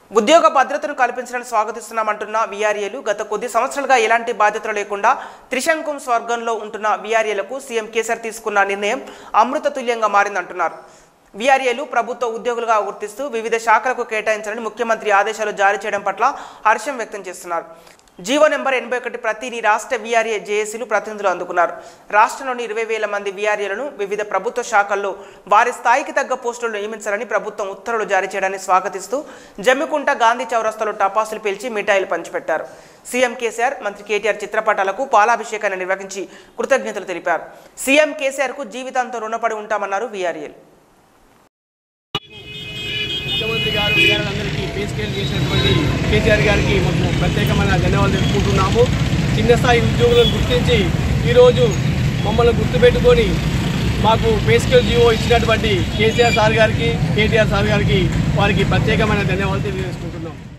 ఉద్యోగ భద్రతను కల్పించడానికి స్వాగతిస్తున్నామంటున్న వీఆర్ఏలు గత కొద్ది సంవత్సరాలుగా ఎలాంటి బాధ్యతలు లేకుండా త్రిశంకుం స్వర్గంలో ఉంటున్న వీఆర్ఏలకు సీఎం కేసీఆర్ తీసుకున్న నిర్ణయం అమృత తుల్యంగా మారిందంటున్నారు వీఆర్ఏలు ప్రభుత్వ ఉద్యోగులుగా గుర్తిస్తూ వివిధ శాఖలకు కేటాయించాలని ముఖ్యమంత్రి ఆదేశాలు జారీ చేయడం పట్ల హర్షం వ్యక్తం చేస్తున్నారు జీవో నెంబర్ ఎనభై ఒకటి ప్రతిని రాష్ట్ర వీఆర్ఏ జేఏసీలు ప్రతినిధులు అందుకున్నారు రాష్ట్రంలోని ఇరవై వేల మంది వీఆర్ఏలను వివిధ ప్రభుత్వ శాఖల్లో వారి స్థాయికి తగ్గ పోస్టులు నియమించాలని ప్రభుత్వం ఉత్తర్వులు జారీ చేయడాన్ని స్వాగతిస్తూ జమ్మికుంట గాంధీ చౌరస్తాలో టపాసులు పేల్చి మిఠాయిలు పంచిపెట్టారు సీఎం కేసీఆర్ మంత్రి కేటీఆర్ చిత్రపటాలకు పాలాభిషేకాన్ని నిర్వహించి కృతజ్ఞతలు తెలిపారు సీఎం కేసీఆర్కు జీవితాంతం రుణపడి ఉంటామన్నారు వీఆర్ఏలు ముఖ్యమంత్రి గారు వీరందరికీ పే స్కేల్ చేసినటువంటి కేసీఆర్ గారికి మాకు ప్రత్యేకమైన ధన్యవాదాలు తెలుపుకుంటున్నాము చిన్న స్థాయి ఉద్యోగులను గుర్తించి ఈరోజు మమ్మల్ని గుర్తుపెట్టుకొని మాకు పే స్కేల్ జీవో ఇచ్చినటువంటి కేసీఆర్ సార్ గారికి కేటీఆర్ సార్ గారికి వారికి ప్రత్యేకమైన ధన్యవాదాలు తెలియజేసుకుంటున్నాం